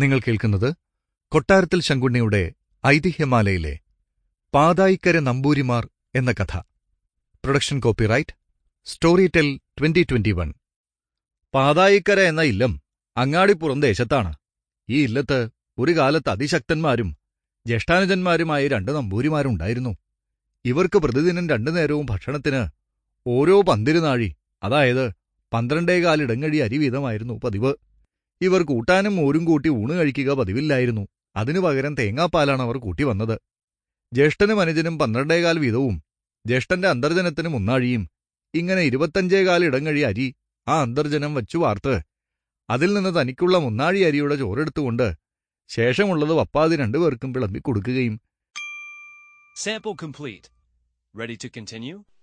നിങ്ങൾ കേൾക്കുന്നത് കൊട്ടാരത്തിൽ ശങ്കുണ്ണിയുടെ ഐതിഹ്യമാലയിലെ പാതായിക്കര നമ്പൂരിമാർ എന്ന കഥ production copyright story tell twenty twenty one Pathayikkara എന്ന ഇല്ലം അങ്ങാടിപ്പുറം ദേശത്താണ് ഈ ഇല്ലത്ത് ഒരു കാലത്ത് അതിശക്തന്മാരും ജ്യേഷ്ഠാനുജന്മാരുമായ രണ്ട് നമ്പൂരിമാരുണ്ടായിരുന്നു ഇവർക്ക് പ്രതിദിനം രണ്ടു നേരവും ഭക്ഷണത്തിന് ഓരോ പന്തിരുനാഴി അതായത് പന്ത്രണ്ടേകാൽ ഇടങ്ങഴി അരി വീതമായിരുന്നു പതിവ് ഇവർ കൂട്ടാനും മോരും കൂട്ടി ഊണ് കഴിക്കുക പതിവില്ലായിരുന്നു അതിനു പകരം തേങ്ങാപ്പാലാണ് അവർ കൂട്ടി വന്നത് ജ്യേഷ്ഠനും അനുജനും പന്ത്രണ്ടേകാൽ വീതവും ജ്യേഷ്ഠന്റെ അന്തർജനത്തിന് മുന്നാഴിയും ഇങ്ങനെ ഇരുപത്തഞ്ചേകാൽ ഇടങ്ങഴി അരി ആ അന്തർജനം വച്ചു വാർത്ത് അതിൽ നിന്ന് തനിക്കുള്ള മുന്നാഴി അരിയുടെ ചോറെടുത്തുകൊണ്ട് ശേഷമുള്ളത് വപ്പാതി രണ്ടുപേർക്കും വിളമ്പി കൊടുക്കുകയും Sample complete. Ready to continue?